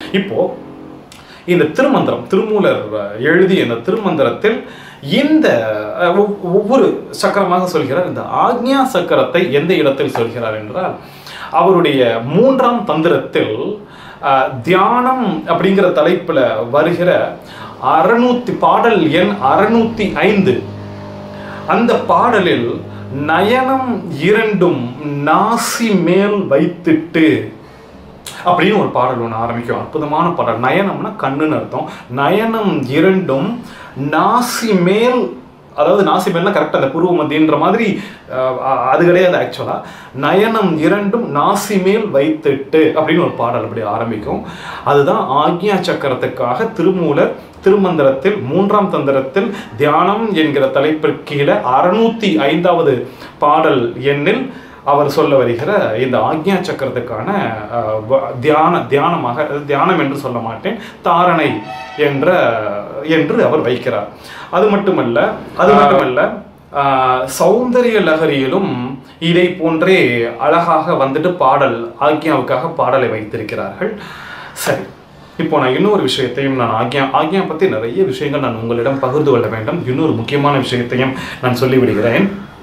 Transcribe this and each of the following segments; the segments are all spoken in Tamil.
இப்போ இந்த திருமந்திரம் திருமூலர் எழுதிய இந்த திருமந்திரத்தில் இந்த அஹ், ஒவ்- ஒவ்வொரு சக்கரமாக சொல்கிறார் இந்த ஆக்ஞா சக்கரத்தை எந்த இடத்தில் சொல்கிறார் என்றால் அவருடைய மூன்றாம் தந்திரத்தில் அஹ், தியானம் அப்படிங்கிற தலைப்பில் வருகிற அறுநூத்தி பாடல் எண் அறுநூத்தி ஐந்து அந்த பாடலில் நயனம் இரண்டும் நாசி மேல் வைத்துட்டு அப்படின்னு ஒரு பாடல் ஒன்று ஆரம்பிக்கும் அற்புதமான பாடல் நயனம்னா கண்ணுன்னு அர்த்தம் நயனம் இரண்டும் நாசி மேல் அதாவது நாசி மேல்னா கரெக்டாக அந்த புருவ மத்தியன்ற மாதிரி அஹ், அ- அது கிடையாது ஆக்சுவலாக நயனம் இரண்டும் நாசி மேல் வைத்துட்டு அப்படின்னு ஒரு பாடல் அப்படி ஆரம்பிக்கும் அதுதான் ஆக்ஞா சக்கரத்துக்காக திருமூலர் திருமந்திரத்தில் மூன்றாம் தந்திரத்தில் தியானம் என்கிற தலைப்பிற்கு கீழே அறுநூத்தி ஐந்தாவது பாடல் எண்ணில் அவர் சொல்ல வருகிற இந்த ஆக்ஞா சக்கரத்துக்கான அஹ், வ- தியான தியானமாக அது தியானம் என்று சொல்ல மாட்டேன் தாரணை என்ற என்று அவர் வைக்கிறார் அது மட்டுமல்ல அது மட்டுமல்ல அஹ், சௌந்தரிய லகரியிலும் இதை போன்றே அழகாக வந்துட்டு பாடல் ஆக்ஞாவுக்காக பாடலை வைத்திருக்கிறார்கள் சரி இப்போ நான் இன்னொரு விஷயத்தையும் நான் ஆக்ஞா ஆக்ஞா பற்றி நிறைய விஷயங்கள் நான் உங்களிடம் பகிர்ந்து கொள்ள வேண்டும் இன்னொரு முக்கியமான விஷயத்தையும் நான் சொல்லிவிடுகிறேன்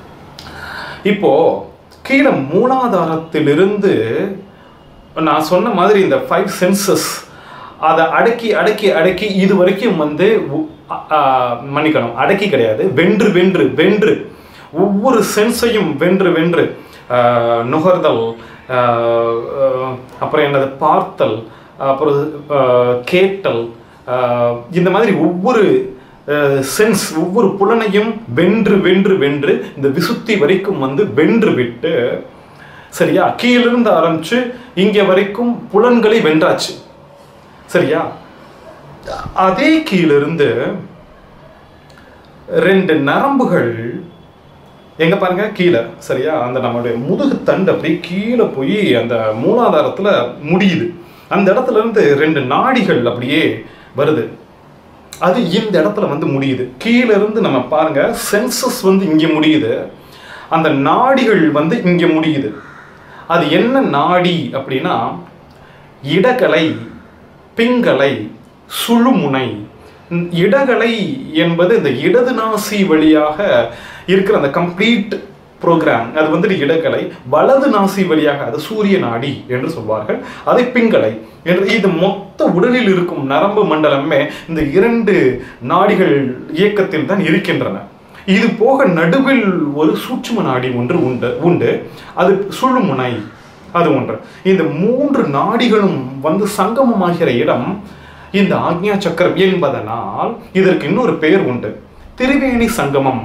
இப்போ கீழே மூலாதாரத்திலிருந்து நான் சொன்ன மாதிரி இந்த ஃபைவ் சென்சஸ் அதை அடக்கி அடக்கி அடக்கி இது வரைக்கும் வந்து உ- அ- ஆ, மன்னிக்கணும் அடக்கி கிடையாது வென்று வென்று வென்று ஒவ்வொரு சென்ஸையும் வென்று வென்று ஆ, நுகர்தல் ஆ, ஆ, அப்புறம் என்னது பார்த்தல் அப்புறம் ஆ, கேட்டல் ஆ, இந்த மாதிரி ஒவ்வொரு சென்ஸ் ஒவ்வொரு புலனையும் வென்று வென்று வென்று இந்த விசுத்தி வரைக்கும் வந்து வென்று விட்டு சரியா கீழிருந்து ஆரம்பிச்சு இங்க வரைக்கும் புலன்களை வென்றாச்சு சரியா அதே கீழிருந்து ரெண்டு நரம்புகள் எங்க பாருங்க கீழே சரியா அந்த நம்மளுடைய முதுகு தண்டு அப்படியே கீழே போய் அந்த மூலாதாரத்துல முடியுது அந்த இடத்துல இருந்து ரெண்டு நாடிகள் அப்படியே வருது அது இந்த இடத்துல வந்து முடியுது கீழே இருந்து நம்ம பாருங்க சென்சஸ் வந்து இங்க முடியுது அந்த நாடிகள் வந்து இங்க முடியுது அது என்ன நாடி அப்படின்னா இடகலை பிங்கலை சுழுமுனை ம், இடகலை என்பது இந்த இடது நாசி வழியாக இருக்கிற அந்த கம்ப்ளீட் ப்ரோக்ராம் அது வந்துட்டு இடகலை வலது நாசி வழியாக அது சூரிய நாடி என்று சொல்வார்கள் அதை பிங்களை என்று இது மொத்த உடலில் இருக்கும் நரம்பு மண்டலமே இந்த இரண்டு நாடிகள் இயக்கத்தில் தான் இருக்கின்றன இது போக நடுவில் ஒரு சூட்சும நாடி ஒன்று உண்டு உண்டு அது சுழுமுனை அது ஒன்று இந்த மூன்று நாடிகளும் வந்து சங்கமமாகிற இடம் இந்த ஆக்ஞா சக்கரம் என்பதனால் இதற்கு இன்னொரு பெயர் உண்டு திரிவேணி சங்கமம்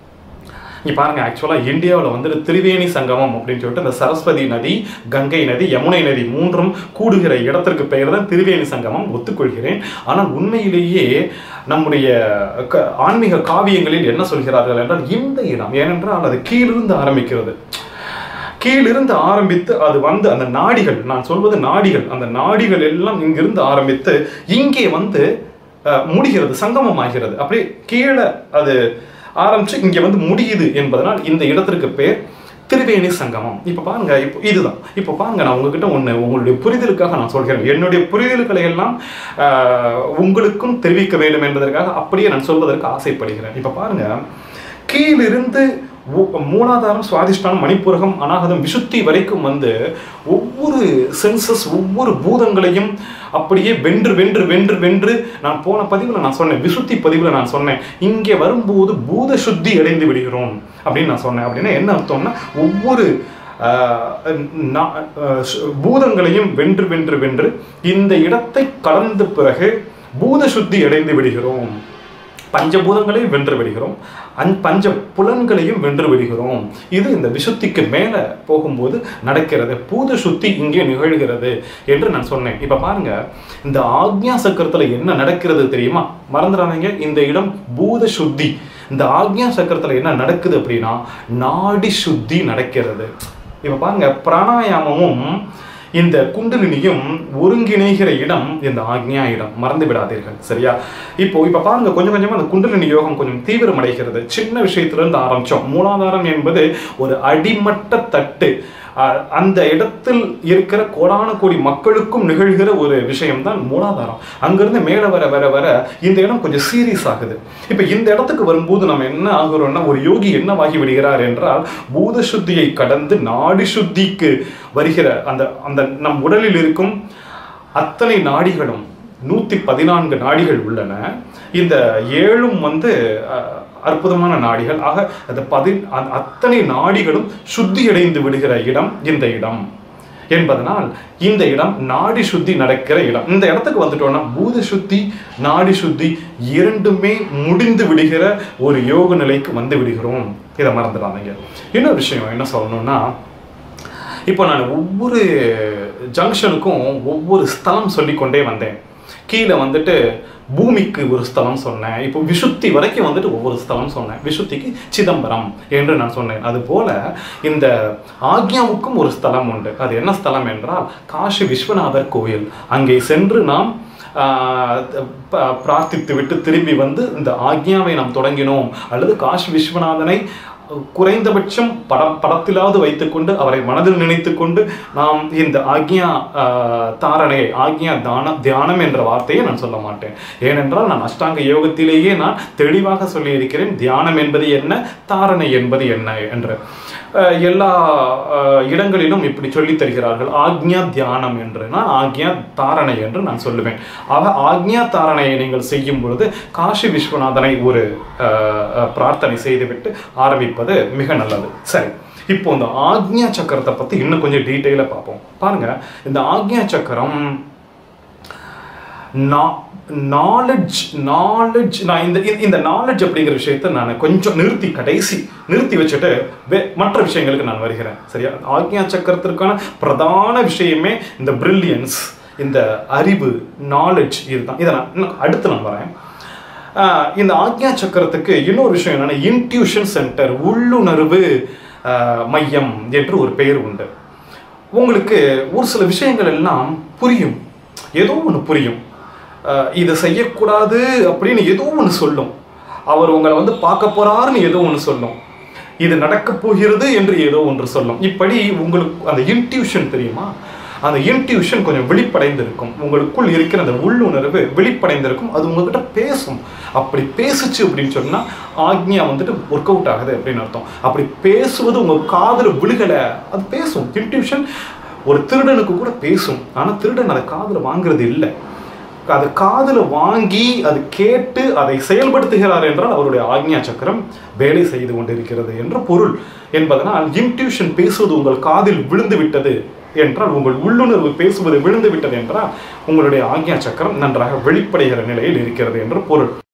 இங்க பாருங்க ஆக்சுவலாக இந்தியாவில் வந்துட்டு திரிவேணி சங்கமம் அப்படின்னு சொல்லிட்டு இந்த சரஸ்வதி நதி கங்கை நதி யமுனை நதி மூன்றும் கூடுகிற இடத்திற்கு பெயர் தான் திரிவேணி சங்கமம் ஒத்துக்கொள்கிறேன் ஆனால் உண்மையிலேயே நம்முடைய க- ஆன்மீக காவியங்களில் என்ன சொல்கிறார்கள் என்றால் இந்த இடம் ஏனென்றால் அது கீழிருந்து ஆரம்பிக்கிறது கீழிருந்து ஆரம்பித்து அது வந்து அந்த நாடிகள் நான் சொல்வது நாடிகள் அந்த நாடிகள் எல்லாம் இங்கிருந்து ஆரம்பித்து இங்கே வந்து அஹ், முடிகிறது சங்கமம் ஆகிறது அப்படியே கீழே அது ஆரம்பிச்சு இங்க வந்து முடியுது என்பதனால் இந்த இடத்திற்கு பேர் திரிவேணி சங்கமம் இப்போ பாருங்க இப்போ இதுதான் இப்போ பாருங்க நான் உங்ககிட்ட ஒன்று உங்களுடைய புரிதலுக்காக நான் சொல்கிறேன் என்னுடைய புரிதல்களை எல்லாம் ஆஹ், உங்களுக்கும் தெரிவிக்க வேண்டும் என்பதற்காக அப்படியே நான் சொல்வதற்கு ஆசைப்படுகிறேன் இப்போ பாருங்க கீழிருந்து ஒ- மூலாதாரம் சுவாதிஷ்டானம் மணிப்பூரகம் அநாகதம் விசுத்தி வரைக்கும் வந்து ஒவ்வொரு சென்சஸ் ஒவ்வொரு பூதங்களையும் அப்படியே வென்று வென்று வென்று வென்று நான் போன பதிவில் நான் சொன்னேன் விசுத்தி பதிவில் நான் சொன்னேன் இங்கே வரும்போது பூத சுத்தி அடைந்து விடுகிறோம் அப்படின்னு நான் சொன்னேன் அப்படின்னா என்ன அர்த்தம்னா ஒவ்வொரு ஆஹ், நா- ஆஹ், சு- பூதங்களையும் வென்று வென்று வென்று இந்த இடத்தை கடந்த பிறகு பூத சுத்தி அடைந்து விடுகிறோம் பஞ்சபூதங்களையும் வென்று விடுகிறோம் அந் பஞ்ச புலன்களையும் வென்று விடுகிறோம் இது இந்த விசுத்திக்கு மேலே போகும்போது நடக்கிறது பூத சுத்தி இங்கே நிகழ்கிறது என்று நான் சொன்னேன் இப்போ பாருங்க இந்த ஆக்ஞா சக்கரத்துல என்ன நடக்கிறது தெரியுமா மறந்துடாதீங்க இந்த இடம் பூத சுத்தி இந்த ஆக்ஞா சக்கரத்துல என்ன நடக்குது அப்படின்னா நாடி சுத்தி நடக்கிறது இப்போ பாருங்க பிராணாயாமமும் இந்த குண்டலினியும் ஒருங்கிணைகிற இடம் இந்த ஆக்ஞா இடம் மறந்து விடாதீர்கள் சரியா இப்போ இப்போ பாருங்க கொஞ்சம் கொஞ்சமா அந்த குண்டலினி யோகம் கொஞ்சம் தீவிரமடைகிறது சின்ன விஷயத்துல இருந்து ஆரம்பிச்சோம் மூலாதாரம் என்பது ஒரு அடிமட்ட தட்டு அஹ், அந்த இடத்தில் இருக்கிற கோடான கோடி மக்களுக்கும் நிகழ்கிற ஒரு விஷயம்தான் மூலாதாரம் அங்கிருந்து மேலே வர வர வர இந்த இடம் கொஞ்சம் சீரியஸ் ஆகுது இப்போ இந்த இடத்துக்கு வரும்போது நம்ம என்ன ஆகுறோம்னா ஒரு யோகி என்னவாகி விடுகிறார் என்றால் பூத சுத்தியை கடந்து நாடி சுத்திக்கு வருகிற அந்த அந்த நம் உடலில் இருக்கும் அத்தனை நாடிகளும் நூத்தி பதினான்கு நாடிகள் உள்ளன இந்த ஏழும் வந்து அஹ், அற்புதமான நாடிகள் ஆக அந்த பதி அந்த அத்தனை நாடிகளும் சுத்தியடைந்து விடுகிற இடம் இந்த இடம் என்பதனால் இந்த இடம் நாடி சுத்தி நடக்கிற இடம் இந்த இடத்துக்கு வந்துட்டோம்னா பூத சுத்தி நாடி சுத்தி இரண்டுமே முடிந்து விடுகிற ஒரு யோக நிலைக்கு வந்து விடுகிறோம் இதை மறந்துடாதீங்க இன்னொரு விஷயம் என்ன சொல்லணும்னா இப்போ நான் ஒவ்வொரு ஜங்ஷனுக்கும் ஒவ்வொரு ஸ்தலம் சொல்லிக்கொண்டே வந்தேன் கீழே வந்துட்டு பூமிக்கு ஒரு ஸ்தலம் சொன்னேன் இப்போ விசுத்தி வரைக்கும் வந்துட்டு ஒவ்வொரு ஸ்தலம் சொன்னேன் விசுத்திக்கு சிதம்பரம் என்று நான் சொன்னேன் அதுபோல இந்த ஆக்யாவுக்கும் ஒரு ஸ்தலம் உண்டு அது என்ன ஸ்தலம் என்றால் காசி விஸ்வநாதர் கோயில் அங்கே சென்று நாம் ஆஹ், ப- பிரார்த்தித்து விட்டு திரும்பி வந்து இந்த ஆக்ஞாவை நாம் தொடங்கினோம் அல்லது காசி விஸ்வநாதனை குறைந்தபட்சம் படம் படத்திலாவது வைத்துக்கொண்டு அவரை மனதில் நினைத்துக்கொண்டு நாம் இந்த ஆக்ஞா ஆஹ், தாரணையை ஆக்ஞா தான தியானம் என்ற வார்த்தையை நான் சொல்ல மாட்டேன் ஏனென்றால் நான் அஷ்டாங்க யோகத்திலேயே நான் தெளிவாக சொல்லியிருக்கிறேன் தியானம் என்பது என்ன தாரணை என்பது என்ன என்று அஹ், எல்லா அஹ், இடங்களிலும் இப்படி சொல்லித் தருகிறார்கள் ஆக்ஞா தியானம் என்று நான் ஆக்ஞா தாரணை என்று நான் சொல்லுவேன் ஆக ஆக்ஞா தாரணையை நீங்கள் செய்யும் பொழுது காசி விஸ்வநாதனை ஒரு அஹ், அஹ், பிரார்த்தனை செய்துவிட்டு ஆரம்பிப்பது மிக நல்லது சரி இப்போ இந்த ஆக்ஞா சக்கரத்தை பத்தி இன்னும் கொஞ்சம் டீட்டெயிலாக பார்ப்போம் பாருங்க இந்த ஆக்ஞா சக்கரம் நாலெட்ஜ் நாலெட்ஜ் நான் இந்த இந்த- இந்த நாலெட்ஜ் அப்படிங்கிற விஷயத்தை நான் கொஞ்சம் நிறுத்தி கடைசி நிறுத்தி வச்சுட்டு வே- மற்ற விஷயங்களுக்கு நான் வருகிறேன் சரியா ஆக்ஞா சக்கரத்திற்கான பிரதான விஷயமே இந்த பிரில்லியன்ஸ் இந்த அறிவு நாலெட்ஜ் இதுதான் இதை நான் இன்னும் அடுத்து நான் வரேன் ஆஹ் இந்த ஆக்ஞா சக்கரத்துக்கு இன்னொரு விஷயம் என்னன்னா இன்ட்யூஷன் சென்டர் உள்ளுணர்வு ஆஹ், மையம் என்று ஒரு பெயர் உண்டு உங்களுக்கு ஒரு சில விஷயங்கள் எல்லாம் புரியும் ஏதோ ஒன்று புரியும் அஹ் இதை செய்யக்கூடாது அப்படின்னு ஏதோ ஒன்று சொல்லும் அவர் உங்களை வந்து பார்க்க போறாருன்னு ஏதோ ஒன்று சொல்லும் இது நடக்கப் போகிறது என்று ஏதோ ஒன்று சொல்லும் இப்படி உங்களுக்கு அந்த இன்ட்யூஷன் தெரியுமா அந்த இன்ட்யூஷன் கொஞ்சம் விழிப்படைந்திருக்கும் உங்களுக்குள் இருக்கிற அந்த உள்ளுணர்வு விழிப்படைந்திருக்கும் அது உங்ககிட்ட பேசும் அப்படி பேசுச்சு அப்படின்னு சொன்னா ஆக்ஞா வந்துட்டு ஒர்க் அவுட் ஆகுது அப்படின்னு அர்த்தம் அப்படி பேசுவது உங்க காதுல விழுகலை அது பேசும் இன்ட்யூஷன் ஒரு திருடனுக்கு கூட பேசும் ஆனா திருடன் அதை காதுல வாங்குறது இல்லை அது காதுல வாங்கி அது கேட்டு அதை செயல்படுத்துகிறார் என்றால் அவருடைய ஆக்ஞா சக்கரம் வேலை செய்து கொண்டிருக்கிறது என்ற பொருள் என்பதனால் இன்ட்யூஷன் பேசுவது உங்கள் காதில் விழுந்து விட்டது என்றால் உங்கள் உள்ளுணர்வு பேசுவது விழுந்து விட்டது என்றால் உங்களுடைய ஆக்ஞா சக்கரம் நன்றாக வெளிப்படைகிற நிலையில் இருக்கிறது என்று பொருள்